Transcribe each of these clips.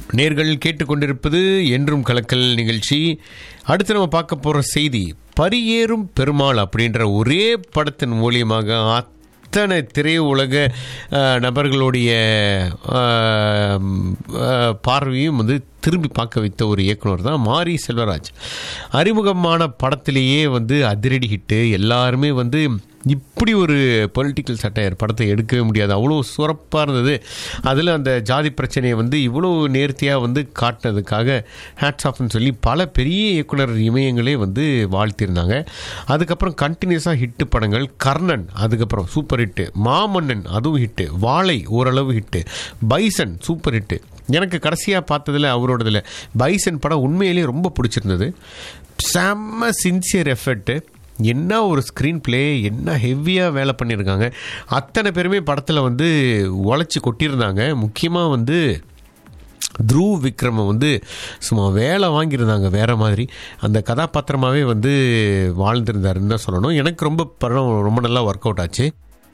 நேர்கள் கேட்டுக்கொண்டிருப்பது என்றும் கலக்கல் நிகழ்ச்சி அடுத்து நம்ம பார்க்க போகிற செய்தி பரியேறும் பெருமாள் அப்படின்ற ஒரே படத்தின் மூலியமாக அத்தனை திரையுலக அஹ், நபர்களுடைய அஹ், அஹ், பார்வையும் வந்து திரும்பி பார்க்க வைத்த ஒரு இயக்குனர் தான் மாரி செல்வராஜ் அறிமுகமான படத்திலேயே வந்து அதிரடி ஹிட்டு எல்லாருமே வந்து இப்படி ஒரு பொலிட்டிக்கல் சட்டையர் படத்தை எடுக்கவே முடியாது அவ்வளோ சிறப்பாக இருந்தது அதில் அந்த ஜாதி பிரச்சனையை வந்து இவ்வளோ நேர்த்தியாக வந்து காட்டினதுக்காக ஹேட்ஸ் ஆஃப்னு சொல்லி பல பெரிய இயக்குனர் இமயங்களே வந்து வாழ்த்திருந்தாங்க அதுக்கப்புறம் கண்டினியூஸாக ஹிட்டு படங்கள் கர்ணன் அதுக்கப்புறம் சூப்பர் ஹிட்டு மாமன்னன் அதுவும் ஹிட்டு வாழை ஓரளவு ஹிட்டு பைசன் சூப்பர் ஹிட்டு எனக்கு கடைசியாக பார்த்ததில் அவரோடதில் பைசன் படம் உண்மையிலேயே ரொம்ப பிடிச்சிருந்தது செம்ம சின்சியர் எஃபர்ட்டு என்ன ஒரு ஸ்க்ரீன் ப்ளே என்ன ஹெவியாக வேலை பண்ணியிருக்காங்க அத்தனை பேருமே படத்தில் வந்து உழைச்சி கொட்டியிருந்தாங்க முக்கியமாக வந்து த்ரூவ் விக்ரமை வந்து சும்மா வேலை வாங்கியிருந்தாங்க வேற மாதிரி அந்த கதாபாத்திரமாகவே வந்து வாழ்ந்திருந்தாருன்னு தான் சொல்லணும் எனக்கு ரொம்ப படம் ரொம்ப நல்லா ஒர்க் அவுட் ஆச்சு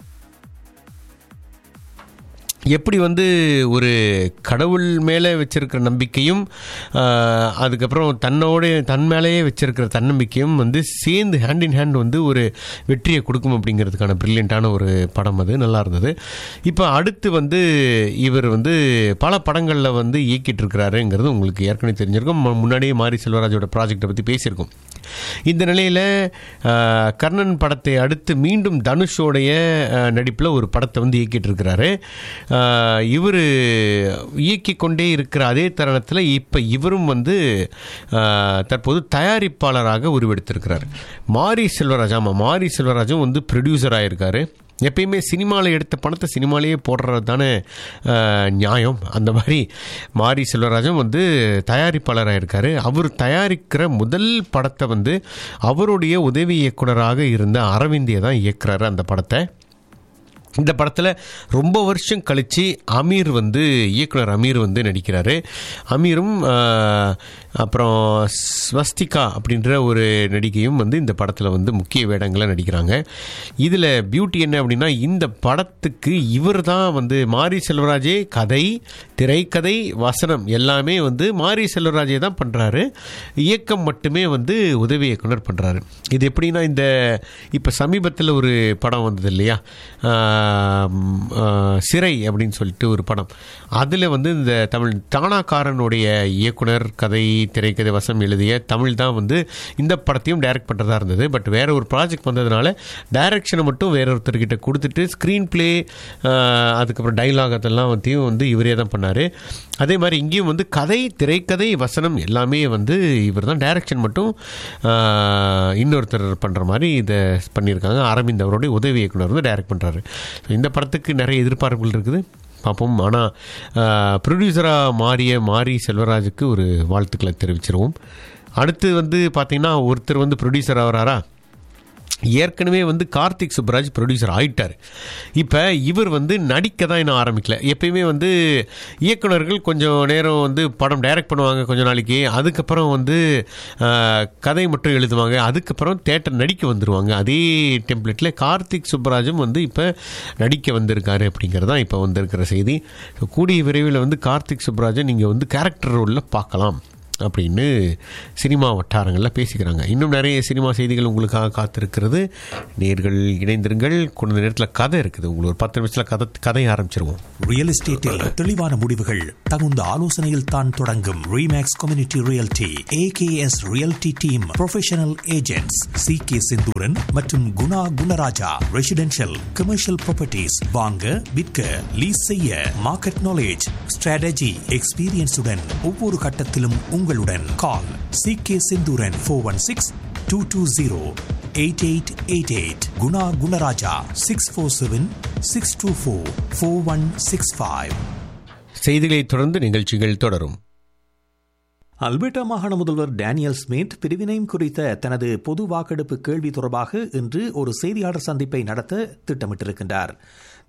எப்படி வந்து ஒரு கடவுள் மேலே வச்சிருக்கிற நம்பிக்கையும் ஆஹ், அதுக்கப்புறம் தன்னோட தன் மேலேயே வச்சிருக்கிற தன்னம்பிக்கையும் வந்து சேர்ந்து ஹேண்ட் இன் ஹேண்ட் வந்து ஒரு வெற்றியை கொடுக்கும் அப்படிங்கிறதுக்கான பிரில்லியண்ட்டான ஒரு படம் அது நல்லா இருந்தது இப்போ அடுத்து வந்து இவர் வந்து பல படங்களில் வந்து இயக்கிட்டு இருக்கிறாருங்கிறது உங்களுக்கு ஏற்கனவே தெரிஞ்சிருக்கும் மு- முன்னாடியே மாரி செல்வராஜோட ப்ராஜெக்டை பற்றி பேசியிருக்கோம் இந்த நிலையில் கர்ணன் படத்தை அடுத்து மீண்டும் தனுஷோடைய நடிப்பில் ஒரு படத்தை வந்து இயக்கிட்டு இருக்கிறாரு இவர் இயக்கிக் கொண்டே இருக்கிற அதே தருணத்தில் இப்போ இவரும் வந்து ஆஹ், தற்போது தயாரிப்பாளராக உருவெடுத்திருக்கிறார் மாரி செல்வராஜ் ஆமாம் மாரி செல்வராஜும் வந்து ப்ரொடியூசர் ஆயிருக்காரு எப்பயுமே சினிமாவில் எடுத்த பணத்தை சினிமாலேயே போடுறது தானே ஆஹ், நியாயம் அந்த மாதிரி மாரி செல்வராஜும் வந்து தயாரிப்பாளராக இருக்காரு அவர் தயாரிக்கிற முதல் படத்தை வந்து அவருடைய உதவி இயக்குனராக இருந்த அரவிந்தியை தான் இயக்குறாரு அந்த படத்தை இந்த படத்தில் ரொம்ப வருஷம் கழித்து அமீர் வந்து இயக்குனர் அமீர் வந்து நடிக்கிறாரு அமீரும் ஆஹ், அப்புறம் ஸ்வஸ்திகா அப்படின்ற ஒரு நடிகையும் வந்து இந்த படத்தில் வந்து முக்கிய வேடங்களை நடிக்கிறாங்க இதில் பியூட்டி என்ன அப்படின்னா இந்த படத்துக்கு இவர் தான் வந்து மாரி செல்வராஜே கதை திரைக்கதை வசனம் எல்லாமே வந்து மாரி செல்வராஜே தான் பண்ணுறாரு இயக்கம் மட்டுமே வந்து உதவி இயக்குனர் பண்ணுறாரு இது எப்படின்னா இந்த இப்போ சமீபத்தில் ஒரு படம் வந்தது இல்லையா ஆம், ஆ, சிறை அப்படின்னு சொல்லிட்டு ஒரு படம் அதில் வந்து இந்த தமிழ் தானாக்காரனுடைய இயக்குனர் கதை திரைக்கதை வசம் எழுதிய தமிழ் தான் வந்து இந்த படத்தையும் டைரக்ட் பண்ணுறதா இருந்தது பட் வேற ஒரு ப்ராஜெக்ட் வந்ததுனால டைரக்ஷனை மட்டும் வேற ஒருத்தர்கிட்ட கொடுத்துட்டு ஸ்க்ரீன் ப்ளே அதுக்கப்புறம் டைலாக் அதெல்லாம் வந்து வந்து இவரே தான் பண்ணார் அதே மாதிரி இங்கேயும் வந்து கதை திரைக்கதை வசனம் எல்லாமே வந்து இவர் தான் டைரக்ஷன் மட்டும் ஆஹ், இன்னொருத்தர் பண்ணுற மாதிரி இதை பண்ணியிருக்காங்க அரவிந்த் அவருடைய உதவி இயக்குனர் வந்து டைரக்ட் பண்ணுறாரு இந்த படத்துக்கு நிறைய எதிர்பார்ப்புகள் இருக்குது பார்ப்போம் ஆனால் ப்ரொடியூசராக மாறிய மாரி செல்வராஜுக்கு ஒரு வாழ்த்துக்களை தெரிவிச்சிருவோம் அடுத்து வந்து பார்த்தீங்கன்னா ஒருத்தர் வந்து ப்ரொடியூசர் ஆகிறாரா ஏற்கனவே வந்து கார்த்திக் சுப்ராஜ் ப்ரொடியூசர் ஆயிட்டார் இப்போ இவர் வந்து நடிக்க தான் இன்னும் ஆரம்பிக்கல எப்பயுமே வந்து இயக்குனர்கள் கொஞ்சம் நேரம் வந்து படம் டைரக்ட் பண்ணுவாங்க கொஞ்ச நாளைக்கு அதுக்கப்புறம் வந்து ஆஹ், கதை மட்டும் எழுதுவாங்க அதுக்கப்புறம் தேட்டர் நடிக்க வந்துடுவாங்க அதே டெம்ப்ளேட்டில் கார்த்திக் சுப்ராஜும் வந்து இப்போ நடிக்க வந்திருக்காரு அப்படிங்கிறது தான் இப்போ வந்திருக்கிற செய்தி So, கூடிய விரைவில் வந்து கார்த்திக் சுப்ராஜை நீங்கள் வந்து கேரக்டர் ரோலில் பார்க்கலாம் அப்படின்னு சினிமா வட்டாரங்களில் பேசிக்கிறாங்க இன்னும் நிறைய சினிமா செய்திகள் உங்களுக்காக காத்திருக்கிறது நேர்கள் இணைந்திருங்கள் கொஞ்ச நேரத்தில் கதை இருக்குது உங்களுக்கு ஒரு பத்து நிமிஷத்தில் கதை கதையை ஆரம்பிச்சிருவோம் ரியல் எஸ்டேட்டில் தெளிவான முடிவுகள் தகுந்த ஆலோசனையில் தான் தொடங்கும் Remax community realty AKS realty team professional agents C K Senthooran மற்றும் Guna Gunaraja residential commercial properties வாங்க விற்க லீஸ் செய்ய மார்க்கெட் நாலேஜ் ஸ்ட்ராட்டஜி எக்ஸ்பீரியன்ஸுடன் ஒவ்வொரு கட்டத்திலும் உங்களுடன் call C K Senthooran four one six two two zero eight eight eight eight Guna Gunaraja six four seven six two four four one six five செய்திகளை தொடர்ந்து நிகழ்ச்சிகள் தொடரும் அல்பர்டா மாகாண முதல்வர் டேனியல் ஸ்மித் பிரிவினையும் குறித்த தனது பொது வாக்கெடுப்பு கேள்வி தொடர்பாக இன்று ஒரு செய்தியாளர் சந்திப்பை நடத்த திட்டமிட்டிருக்கின்றார்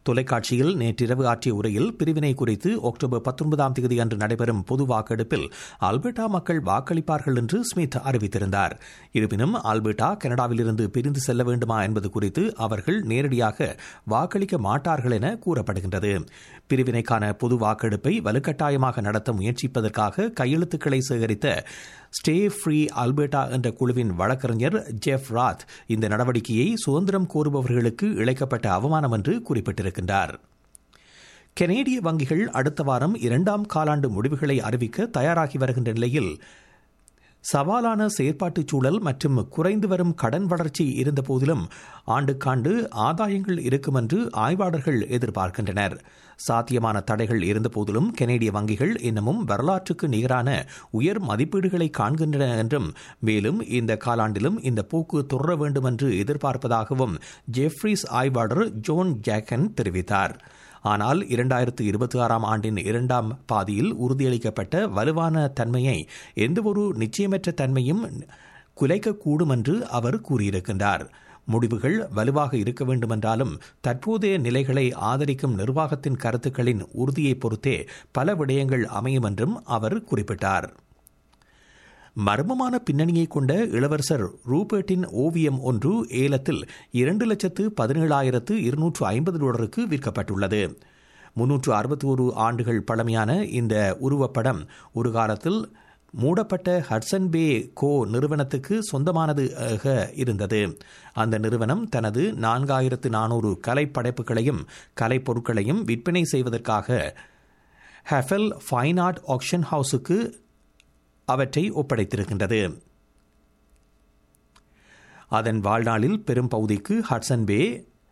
தொலைக்காட்சியில் நேற்றிரவு ஆற்றிய உரையில் பிரிவினை குறித்து அக்டோபர் பத்தொன்பதாம் தேதி அன்று நடைபெறும் பொது வாக்கெடுப்பில் ஆல்பர்டா மக்கள் வாக்களிப்பார்கள் என்று ஸ்மித் அறிவித்திருந்தார் இருப்பினும் ஆல்பர்டா கனடாவிலிருந்து பிரிந்து செல்ல வேண்டுமா என்பது குறித்து அவர்கள் நேரடியாக வாக்களிக்க மாட்டார்கள் என கூறப்படுகின்றது பிரிவினைக்கான பொது வாக்கெடுப்பை வலுக்கட்டாயமாக நடத்த முயற்சிப்பதற்காக கையெழுத்துக்களை சேகரித்த ஸ்டே ஃப்ரீ அல்பர்டா என்ற குழுவின் வழக்கறிஞர் ஜெஃப் ராத் இந்த நடவடிக்கையை சுதந்திரம் கோருபவர்களுக்கு இழைக்கப்பட்ட அவமானம் என்று குறிப்பிட்டிருக்கின்றார் கனேடிய வங்கிகள் அடுத்த வாரம் இரண்டாம் காலாண்டு முடிவுகளை அறிவிக்க தயாராகி வருகின்ற நிலையில் சவாலான செயற்பாட்டுச் சூழல் மற்றும் குறைந்து வரும் கடன் வளர்ச்சி இருந்த போதிலும் ஆண்டுக்காண்டு ஆதாயங்கள் இருக்கும் என்று ஆய்வாளர்கள் எதிர்பார்க்கின்றனர் சாத்தியமான தடைகள் இருந்த போதிலும் கனேடிய வங்கிகள் இன்னமும் வரலாற்றுக்கு நிகரான உயர் மதிப்பீடுகளை காண்கின்றன என்றும் மேலும் இந்த காலாண்டிலும் இந்த போக்கு தொடர வேண்டும் என்று எதிர்பார்ப்பதாகவும் ஜெஃப்ரிஸ் ஆய்வாளர் ஜோன் ஜாக்கன் தெரிவித்தார் ஆனால் இரண்டாயிரத்து இருபத்தி ஆறாம் ஆண்டின் இரண்டாம் பாதியில் உறுதியளிக்கப்பட்ட வலுவான தன்மையை எந்தவொரு நிச்சயமற்ற தன்மையும் குலைக்கக்கூடும் என்று அவர் கூறியிருக்கின்றார் முடிவுகள் வலுவாக இருக்க வேண்டுமென்றாலும் தற்போதைய நிலைகளை ஆதரிக்கும் நிர்வாகத்தின் கருத்துக்களின் உறுதியை பொறுத்தே பல விடயங்கள் அமையும் என்றும் அவர் குறிப்பிட்டார் மர்மமான பின்னணியை கொண்ட இளவரசர் ரூபர்ட்டின் ஓவியம் ஒன்று ஏலத்தில் இரண்டு லட்சத்து பதினேழாயிரத்து இருநூற்று ஐம்பது டாலருக்கு விற்கப்பட்டுள்ளது முன்னூற்று அறுபத்தி ஒரு ஆண்டுகள் பழமையான இந்த உருவப்படம் ஒரு காலத்தில் மூடப்பட்ட ஹட்சன் பே கோ நிறுவனத்துக்கு சொந்தமானது இருந்தது அந்த நிறுவனம் தனது நான்காயிரத்து நானூறு கலைப்படைப்புகளையும் கலைப்பொருட்களையும் விற்பனை செய்வதற்காக ஹெஃபல் ஃபைன் ஆர்ட் ஆக்ஷன் ஹவுஸுக்கு அவற்றை ஒப்படைத்திருக்கின்றது அதன் வாழ்நாளில் பெரும் பகுதிக்கு ஹட்சன் பே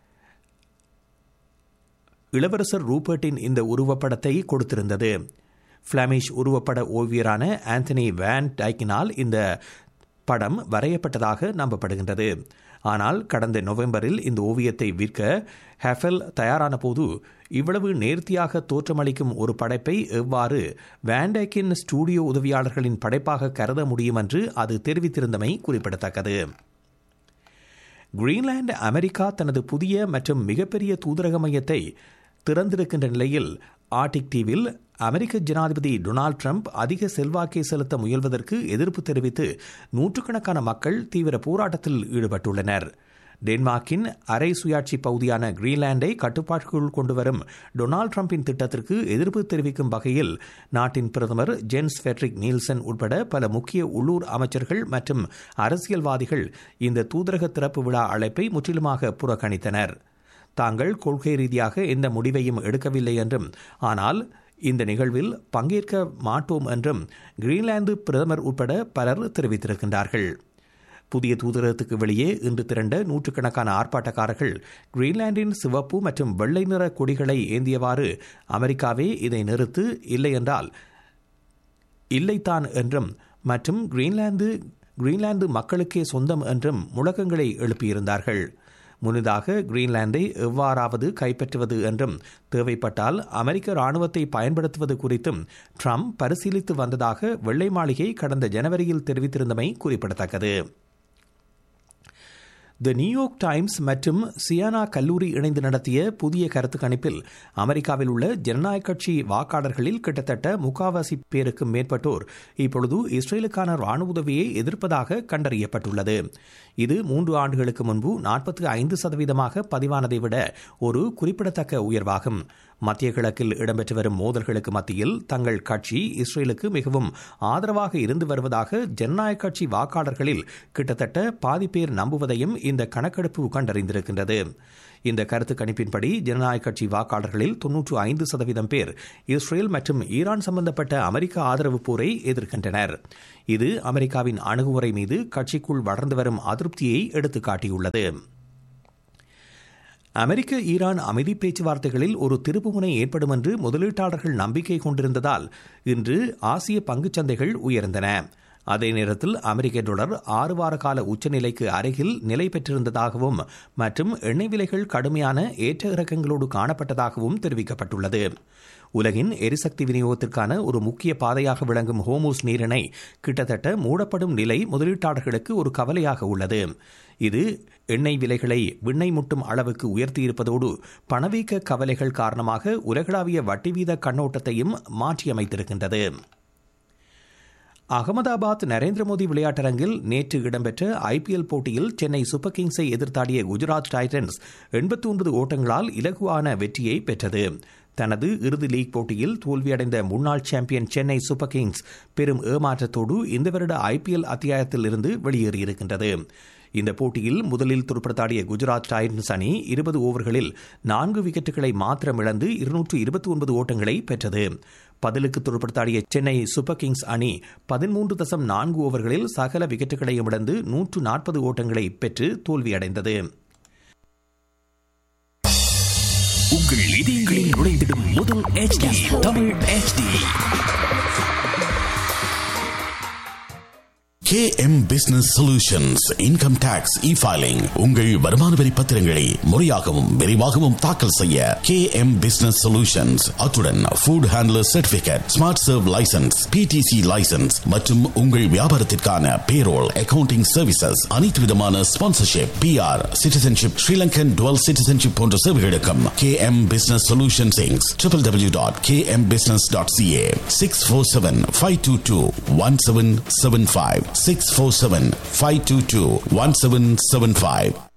இளவரசர் ரூபர்ட்டின் இந்த உருவப்படத்தை கொடுத்திருந்தது பிளாமிஷ் உருவப்பட ஓவியரான ஆந்தனி வேன் டைக்கினால் இந்த படம் வரையப்பட்டதாக நம்பப்படுகின்றது ஆனால் கடந்த நவம்பரில் இந்த ஓவியத்தை விற்க ஹெஃபல் தயாரான போது இவ்வளவு நேர்த்தியாக தோற்றமளிக்கும் ஒரு படைப்பை எவ்வாறு வேண்டேக்கின் ஸ்டூடியோ உதவியாளர்களின் படைப்பாக கருத முடியும் என்று அது தெரிவித்திருந்தமை குறிப்பிடத்தக்கது கிரீன்லாந்து அமெரிக்கா தனது புதிய மற்றும் மிகப்பெரிய தூதரக மையத்தை திறந்திருக்கின்ற நிலையில் ஆர்டிக் தீவில் அமெரிக்க ஜனாதிபதி டொனால்டு ட்ரம்ப் அதிக செல்வாக்கை செலுத்த முயல்வதற்கு எதிர்ப்பு தெரிவித்து நூற்றுக்கணக்கான மக்கள் தீவிர போராட்டத்தில் ஈடுபட்டுள்ளனர் டென்மார்க்கின் அரை சுயாட்சி பகுதியான கிரீன்லாண்டை கட்டுப்பாட்டுக்குள் கொண்டுவரும் டொனால்டு டிரம்பின் திட்டத்திற்கு எதிர்ப்பு தெரிவிக்கும் வகையில் நாட்டின் பிரதமர் ஜென்ஸ் ஃபெட்ரிக் நீல்சன் உட்பட பல முக்கிய உள்ளூர் அமைச்சர்கள் மற்றும் அரசியல்வாதிகள் இந்த தூதரக திறப்பு விழா அழைப்பை முற்றிலுமாக புறக்கணித்தனர் தாங்கள் கொள்கை ரீதியாக எந்த முடிவையும் எடுக்கவில்லை என்றும் ஆனால் இந்த நிகழ்வில் பங்கேற்க மாட்டோம் என்றும் கிரீன்லாந்து பிரதமர் உட்பட பலர் தெரிவித்திருக்கின்றார்கள் புதிய தூதரகத்துக்கு வெளியே இன்று திரண்ட நூற்றுக்கணக்கான ஆர்ப்பாட்டக்காரர்கள் கிரீன்லாந்தின் சிவப்பு மற்றும் வெள்ளை நிற கொடிகளை ஏந்தியவாறு அமெரிக்காவே இதை நிறுத்து இல்லை என்றால் இல்லைத்தான் என்றும் மற்றும் கிரீன்லாந்து கிரீன்லாந்து மக்களுக்கே சொந்தம் என்றும் முழக்கங்களை எழுப்பியிருந்தார்கள் முன்னதாக கிரீன்லாந்தை எவ்வாறாவது கைப்பற்றுவது என்றும் தேவைப்பட்டால் அமெரிக்க ராணுவத்தை பயன்படுத்துவது குறித்தும் ட்ரம்ப் பரிசீலித்து வந்ததாக வெள்ளை மாளிகை கடந்த ஜனவரியில் தெரிவித்திருந்தமை குறிப்பிடத்தக்கது த நியூயார்க் டைம்ஸ் மற்றும் சியானா கல்லூரி இணைந்து நடத்திய புதிய கருத்து கணிப்பில் அமெரிக்காவில் உள்ள ஜனநாயக கட்சி வாக்காளர்களில் கிட்டத்தட்ட முக்காவாசி பேருக்கு மேற்பட்டோர் இப்பொழுது இஸ்ரேலுக்கான ராணுவ உதவியை எதிர்ப்பதாக கண்டறியப்பட்டுள்ளது இது மூன்று ஆண்டுகளுக்கு முன்பு நாற்பத்தி ஐந்து சதவீதமாக பதிவானதை விட ஒரு குறிப்பிடத்தக்க உயர்வாகும் மத்திய கிழக்கில் இடம்பெற்று வரும் மோதல்களுக்கு மத்தியில் தங்கள் கட்சி இஸ்ரேலுக்கு மிகவும் ஆதரவாக இருந்து வருவதாக ஜனநாயக கட்சி வாக்காளர்களில் கிட்டத்தட்ட பாதி பேர் நம்புவதையும் இந்த கணக்கெடுப்பு கண்டறிந்திருக்கின்றது இந்த கருத்து கணிப்பின்படி ஜனநாயக கட்சி வாக்காளர்களில் தொன்னூற்று ஐந்து சதவீதம் பேர் இஸ்ரேல் மற்றும் ஈரான் சம்பந்தப்பட்ட அமெரிக்க ஆதரவு போரை எதிர்க்கின்றனர் இது அமெரிக்காவின் அணுகுமுறை மீது கட்சிக்குள் வளர்ந்து வரும் அதிருப்தியை எடுத்துக்காட்டியுள்ளது அமெரிக்க ஈரான் அமைதி பேச்சுவார்த்தைகளில் ஒரு திருப்புமுனை ஏற்படும் என்று முதலீட்டாளர்கள் நம்பிக்கை கொண்டிருந்ததால் இன்று ஆசிய பங்குச்சந்தைகள் உயர்ந்தன அதே நேரத்தில் அமெரிக்க டாலர் ஆறு வார கால உச்சநிலைக்கு அருகில் நிலை பெற்றிருந்ததாகவும் மற்றும் எண்ணெய் விலைகள் கடுமையான ஏற்ற இறக்கங்களோடு காணப்பட்டதாகவும் தெரிவிக்கப்பட்டுள்ளது உலகின் எரிசக்தி விநியோகத்திற்கான ஒரு முக்கிய பாதையாக விளங்கும் ஹோமூஸ் நீரிணை கிட்டத்தட்ட மூடப்படும் நிலை முதலீட்டாளர்களுக்கு ஒரு கவலையாக உள்ளது இது எண்ணெய் விலைகளை விண்ணை முட்டும் அளவுக்கு உயர்த்தியிருப்பதோடு பணவீக்க கவலைகள் காரணமாக உலகளாவிய வட்டி வீத கண்ணோட்டத்தையும் மாற்றியமைத்திருக்கின்றது அகமதாபாத் நரேந்திர மோடி விளையாட்டரங்கில் நேற்று இடம்பெற்ற ஐபிஎல் போட்டியில் சென்னை சூப்பர் கிங்ஸை எதிர்த்தாடிய குஜராத் டைட்டன்ஸ் எண்பத்தி ஒன்பது ஓட்டங்களால் இலகுவான வெற்றியை பெற்றது தனது இறுதி லீக் போட்டியில் தோல்வியடைந்த முன்னாள் சாம்பியன் சென்னை சூப்பர் கிங்ஸ் பெரும் ஏமாற்றத்தோடு இந்த வருட ஐபிஎல் அத்தியாயத்தில் இருந்து வெளியேறியிருக்கின்றது இந்த போட்டியில் முதலில் துடுப்படுத்தாடிய குஜராத் டைட்டன்ஸ் அணி இருபது ஓவர்களில் நான்கு விக்கெட்டுகளை மாத்திரம் இழந்து இருநூற்று இருபத்தி ஒன்பது ஓட்டங்களை பெற்றது பதிலுக்கு துடுப்படுத்தாடிய சென்னை சூப்பர் கிங்ஸ் அணி பதிமூன்று தசம் நான்கு ஓவர்களில் சகல விக்கெட்டுகளையும் இழந்து நூற்று நாற்பது ஓட்டங்களை பெற்று தோல்வியடைந்தது உங்கள் இதயங்களில் நுழைந்திடும் முதல் HD Tamil HD KM Business Solutions Income Tax E-Filing உங்கள் வருமான வரி பத்திரங்களை முறையாகவும் விரைவாகவும் தாக்கல் செய்ய KM Business Solutions அத்துடன் Food Handler Certificate Smart Serve License PTC License மற்றும் உங்கள் வியாபாரத்திற்கான Payroll Accounting Services அனைத்து விதமான Sponsorship PR Citizenship Sri Lankan Dual Citizenship போன்ற சேவைகளுக்கும் KM Business Solutions Inc. www.kmbusiness.ca 647-522-1775 647-522-1775